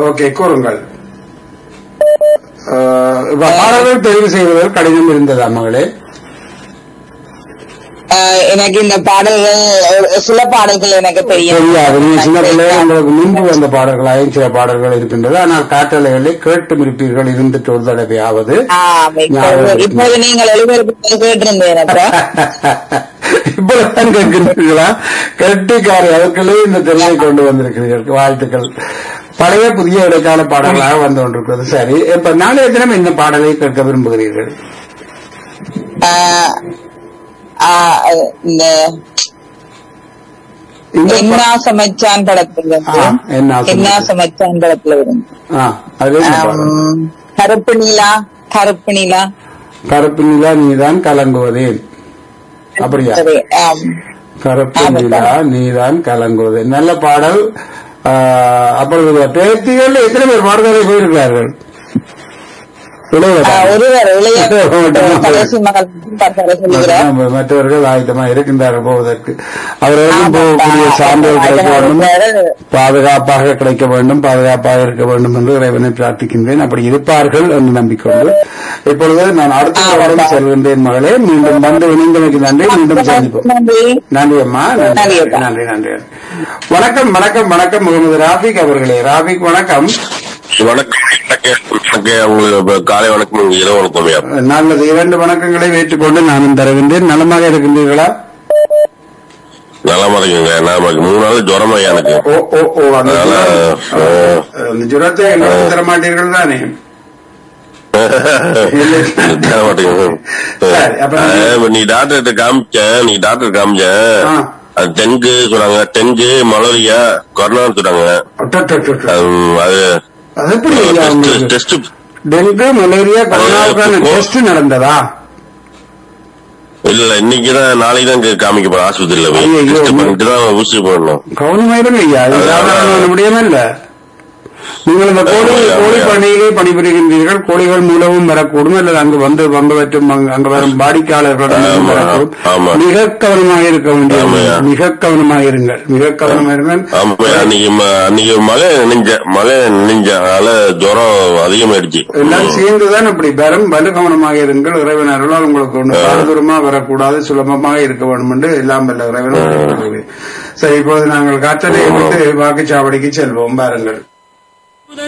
Okay கூறுங்கள் அஹ், இப்ப பாடல்கள் தெரிவு செய்வதில் கடினம் இருந்ததா மகளே ஆஹ் எனக்கு இந்த பாடல்கள் ஒரு சில பாடல்கள் எனக்கு தெரியும் தெரியாது நீ சின்ன பிள்ளையா உங்களுக்கு முன்பு வந்த பாடல்களாயும் சில பாடல்கள் இருக்கின்றது ஆனால் காற்றலைகளை கேட்டு இருப்பீர்கள் இருந்துட்டு ஒரு தடவையாவது ஆஹ் இப்போது இப்போது நீங்கள் எழுபது கேட்டிருந்தேன் அப்ப இப்பதான் கேட்கிறீர்களா கெட்டிக்காரி அதற்குள்ளே இந்த திறனை கொண்டு வந்திருக்கிறீர்கள் வாழ்த்துக்கள் பழைய புதிய இடைக்கால பாடல்களாக வந்து கொண்டிருக்கிறது சரி இப்ப நாளைய தினம் இந்த பாடலை கேட்க விரும்புகிறீர்கள் ஆஹ் ஆஹ் இந்த இந்த பா- என்ன சமைச்சான் படத்துல இருந்து ஆ, என்ன சமைச்சான். என்ன சமைச்சான் படத்துல இருந்து ஆ, அது என்ன பாடல்? ஆம், கருப்பு நிலா கருப்பு நிலா கருப்பு நிலா நீதான் கலங்குவதேன் அப்படியா சரி ஆம். கருப்பு ஆமா, நிலா நீதான் கலங்குவது நல்ல பாடல் ஆ, அப்பொழுது பேத்திகள் எத்தனை பேர் பாடல்களை போயிருக்கிறார்கள் இளையவர்கள். ஆஹ் ஒருவர் இளைய கடைசி மகள் பார்த்தார சொல்லுகிறேன் ஆமா, மற்றவர்கள் ஆயத்தமா இருக்கின்றார்கள் போவதற்கு அவர்களுக்கும் போகக்கூடிய சான்றிதழ் கிடைக்க வேண்டும் பாதுகாப்பாக கிடைக்க வேண்டும் பாதுகாப்பாக இருக்க வேண்டும் என்று இறைவனை பிரார்த்திக்கின்றேன் அப்படி இருப்பார்கள் என்று நம்பிக்கொண்டு இப்பொழுது நான் அடுத்த வாரம் செல்கின்றேன் மகளே மீண்டும் வந்து இணைந்தமைக்கு நன்றி மீண்டும் சந்திப்போம் நன்றி நன்றி அம்மா நன்றி நன்றி அப்பா. நன்றி நன்றி வணக்கம் வணக்கம் வணக்கம் முகமது ராபிக் அவர்களே ராபிக் வணக்கம் வணக்கம் வணக்கம் உங்களுக்கு காலை வணக்கம் இரவு வணக்கம் ஐயா நல்லது இரண்டு வணக்கங்களை ஏற்றுக்கொண்டு நானும் தருகின்றேன் நலமாக இருக்கின்றீர்களா நலமா இருக்குங்க நாம மூணு நாள் ஜுரம் ஐயா எனக்கு ஓ ஓ ஓ அந்த அதனால, ஜுரம், அந்த ஜுரத்தை எங்களுக்கு தர மாட்டீர்கள் தானே தர மாட்டேங்குது. சரி, அப்ப நீங்க- அஹ், நீ டாக்டர்கிட்ட காமிச்ச நீ டாக்டர் காமிச்ச ஆ. அது டெங்கு சொன்னாங்க டெங்கு மலேரியா கொரோனா சொன்னாங்க அட்டட்டட்டட்ட. அது- அது அது எப்படி ஐயா உங்களுக்கு டெஸ்ட் டெங்கு மலேரியா கொரோனாவுக்கான அது- டெஸ்ட் நடந்ததா இல்ல இன்னைக்குதான் நாளைக்கு தான் இங்க காமிக்க போறேன் ஆஸ்பத்திரியில போய் ஐயையோ. டெஸ்ட் பண்ணிட்டு தான் ஊசி போடணும் கவனமாயிருங்க ஐயா இது அது- சாதாரணமான முடியாம இல்ல நீங்கள் இந்த கோழி ஆமா, கோழி ஆமா. பண்ணையிலே பணிபுரிகின்றீர்கள் கோழிகள் மூலமும் வரக்கூடும் அல்லது அங்கு வந்து பங்கு பெற்றும் அங்கு- அங்கு வரும் வாடிக்கையாளர்களிடம் ஆமா, வரக்கூடும் ஆமா. மிக கவனமாக இருக்க வேண்டியது ஆமாய்யா. மிக கவனமாக இருங்கள் மிக கவனமாக இருங்கள் ஆமா அன்னைக்கு ம- அன்னைக்கு மழை நினைஞ்ச மழை நினைஞ்ச அதனால ஜுரம் அதிகமாயிடுச்சு எல்லாம் சேர்ந்துதான் அப்படி வரும் வலு கவனமாக இருங்கள் இறைவன் அருளால் உங்களுக்கு ஒன்று பாரதூரமா வரக்கூடாது சுலபமாக இருக்க வேண்டும் என்று எல்லாம் வல்ல இறைவன் கேட்டுக்கொள்கிறேன். சரி இப்போது நாங்கள் காற்றலை விட்டு வாக்குச்சாவடிக்கு செல்வோம் பாருங்கள்